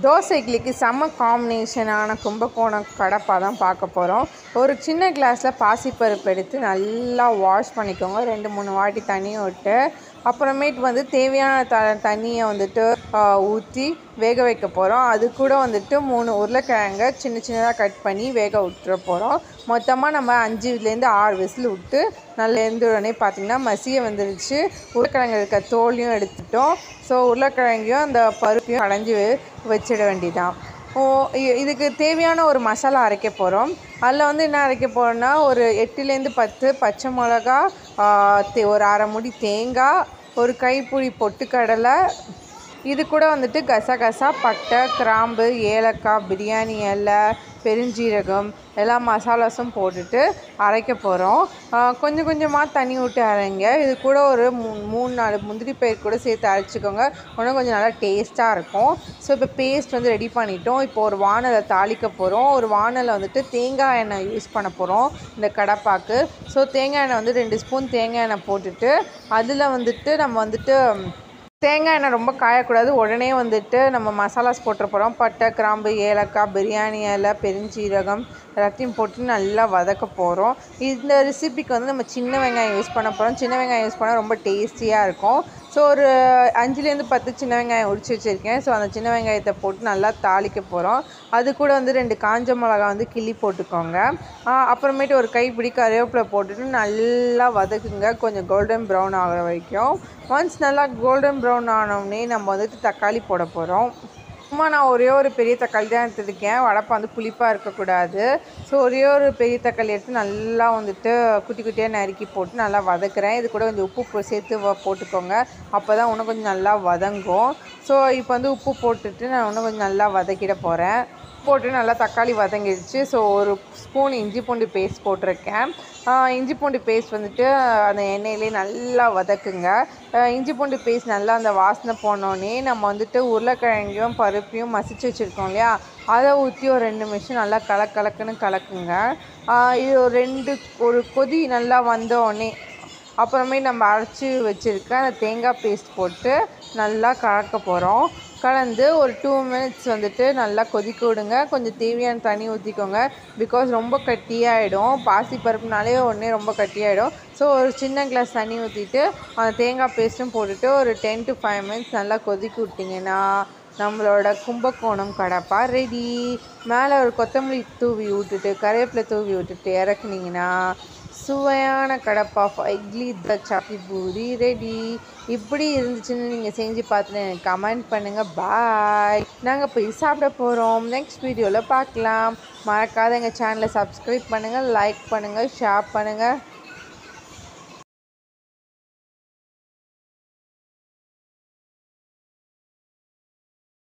தோசை இட்லிக்கு செம்ம காம்பினேஷனான கும்பகோணம் கடப்பா தான் பார்க்க போகிறோம் ஒரு சின்ன கிளாஸில் பாசிப்பருப்பு எடுத்து நல்லா வாஷ் பண்ணிக்கோங்க ரெண்டு மூணு வாட்டி தண்ணியை விட்டு அப்புறமேட்டு வந்து தேவையான த தண்ணியை வந்துட்டு ஊற்றி வேக வைக்க போகிறோம் அது கூட வந்துட்டு மூணு உருளைக்கிழங்க சின்ன சின்னதாக கட் பண்ணி வேக விட்டுற போகிறோம் மொத்தமாக நம்ம அஞ்சுலேருந்து ஆறு விசில் விட்டு நல்லா எந்த உடனே பார்த்திங்கன்னா மசிய வந்துருச்சு உருளைக்கிழங்கு இருக்க தோலையும் எடுத்துட்டோம் ஸோ உருளைக்கிழங்கையும் அந்த பருப்பையும் கடைஞ்சி வச்சிட வேண்டியதான் ஓ இ- இதுக்கு தேவையான ஒரு மசாலா அரைக்க போகிறோம் அதில் வந்து என்ன அரைக்க போகிறோம்னா ஒரு எட்டுலேருந்து பத்து பச்சை மிளகா ஆ, தே- ஒரு அரை முடி தேங்காய் ஒரு கைப்புடி பொட்டுக்கடலை இது கூட வந்துட்டு கசகசா பட்டை கிராம்பு ஏலக்காய் பிரியாணி இலை பெருஞ்சீரகம் எல்லா மசாலாஸும் போட்டுட்டு அரைக்க போகிறோம் கொஞ்சம் கொஞ்சமாக தண்ணி விட்டு அரைங்க இது கூட ஒரு மூ மூணு நாலு முந்திரி பயிர் கூட சேர்த்து அரைச்சிக்கோங்க இன்னும் கொஞ்சம் நல்லா டேஸ்ட்டாக இருக்கும் ஸோ இப்போ பேஸ்ட் வந்து ரெடி பண்ணிட்டோம் இப்போ ஒரு வானலை தாளிக்க போகிறோம் ஒரு வானலை வந்துட்டு தேங்காய் எண்ணெய் யூஸ் பண்ண போகிறோம் இந்த கடப்பாக்கு ஸோ தேங்காய் எண்ணெய் வந்து ரெண்டு ஸ்பூன் தேங்காய் எண்ணெய் போட்டுட்டு அதில் வந்துட்டு நம்ம வந்துட்டு தேங்காய் எண்ணெய் ரொம்ப காயக்கூடாது உடனே வந்துட்டு நம்ம மசாலாஸ் போட்டுற போகிறோம் பட்டை கிராம்பு ஏலக்காய் பிரியாணி இலை பெருஞ்சீரகம் எல்லாத்தையும் போட்டு நல்லா வதக்க போகிறோம் இந்த ரெசிபிக்கு வந்து நம்ம சின்ன வெங்காயம் யூஸ் பண்ண போகிறோம் சின்ன வெங்காயம் யூஸ் பண்ணால் ரொம்ப டேஸ்டியாக இருக்கும் ஸோ ஒரு அஞ்சுலேருந்து பத்து சின்ன வெங்காயம் உரிச்சு வச்சுருக்கேன் ஸோ அந்த சின்ன வெங்காயத்தை போட்டு நல்லா தாளிக்க போகிறோம் அது கூட வந்து ரெண்டு காஞ்ச மிளகா வந்து கிள்ளி போட்டுக்கோங்க ஆ, அப்புறமேட்டு ஒரு கைப்பிடி கருவேப்பிலை போட்டுட்டு நல்லா வதக்குங்க கொஞ்சம் கோல்டன் ப்ரௌன் ஆகிற வரைக்கும் ஒன்ஸ் நல்லா கோல்டன் ப்ரௌன் ஆனோடனே நம்ம வந்துட்டு தக்காளி போட போகிறோம் சும்மா நான் ஒரே ஒரு பெரிய தக்காளி தான் எடுத்துருக்கேன் வடப்பா வந்து புளிப்பாக இருக்கக்கூடாது ஸோ ஒரே ஒரு பெரிய தக்காளி எடுத்து நல்லா வந்துட்டு குட்டி குட்டியாக நறுக்கி போட்டு நல்லா வதக்குறேன் இது கூட கொஞ்சம் உப்பு போ- சேர்த்து வ- போட்டுக்கோங்க அப்போ தான் இன்னும் கொஞ்சம் நல்லா வதங்கும் ஸோ இப்போ வந்து உப்பு போட்டுட்டு நான் இன்னும் கொஞ்சம் நல்லா வதக்கிட போகிறேன் போட்டு நல்லா தக்காளி வதங்கிடுச்சு ஸோ ஒரு ஸ்பூன் இஞ்சி பூண்டு பேஸ்ட் போட்டிருக்கேன் ஆஹ் இஞ்சி பூண்டு பேஸ்ட் வந்துட்டு அந்த எண்ணெயிலே நல்லா வதக்குங்க ஆஹ் இஞ்சி பூண்டு பேஸ்ட் நல்லா அந்த வாசனை போனோடனே நம்ம வந்துட்டு உருளைக்கிழங்கையும் பருப்பையும் மசிச்சு வச்சுருக்கோம் இல்லையா அதை ஊற்றி ஒரு ரெண்டு நிமிஷம் நல்லா கலக் கலக்குன்னு கலக்குங்க ஆஹ் இது ஒரு ரெண்டு ஒரு கொதி நல்லா வந்தோடனே அப்புறமே நம்ம அரைச்சி வச்சுருக்க அந்த தேங்காய் பேஸ்ட் போட்டு நல்லா கலக்க போகிறோம் கலந்து ஒரு டூ மினிட்ஸ் வந்துட்டு நல்லா கொதிக்க விடுங்க கொஞ்சம் தேவையான தண்ணி ஊற்றிக்கோங்க பிகாஸ் ரொம்ப கட்டியாயிடும் பாசி பருப்புனாலே உடனே ரொம்ப கட்டியாயிடும் ஸோ ஒரு சின்ன கிளாஸ் தண்ணி ஊற்றிட்டு அந்த தேங்காய் பேஸ்ட்டும் போட்டுட்டு ஒரு டென் டு ஃபைவ் மினிட்ஸ் நல்லா கொதிக்க விட்டிங்கன்னா நம்மளோட கும்பகோணம் கடப்பா ரெடி மேலே ஒரு கொத்தமல்லி தூவி விட்டுட்டு கருவேப்பிலை தூவி விட்டுட்டு இறக்குனீங்கன்னா சுவையான கடப்பா இட்லி த சப்பி பூரி ரெடி இப்படி இருந்துச்சுன்னு நீங்கள் செஞ்சு பார்த்துட்டு எனக்கு கமெண்ட் பண்ணுங்கள் பாய் நாங்கள் போய் சாப்பிட போகிறோம் நெக்ஸ்ட் வீடியோவில் பார்க்கலாம் மறக்காத எங்கள் சேனலை சப்ஸ்கிரைப் பண்ணுங்கள் லைக் பண்ணுங்கள் ஷேர் பண்ணுங்கள்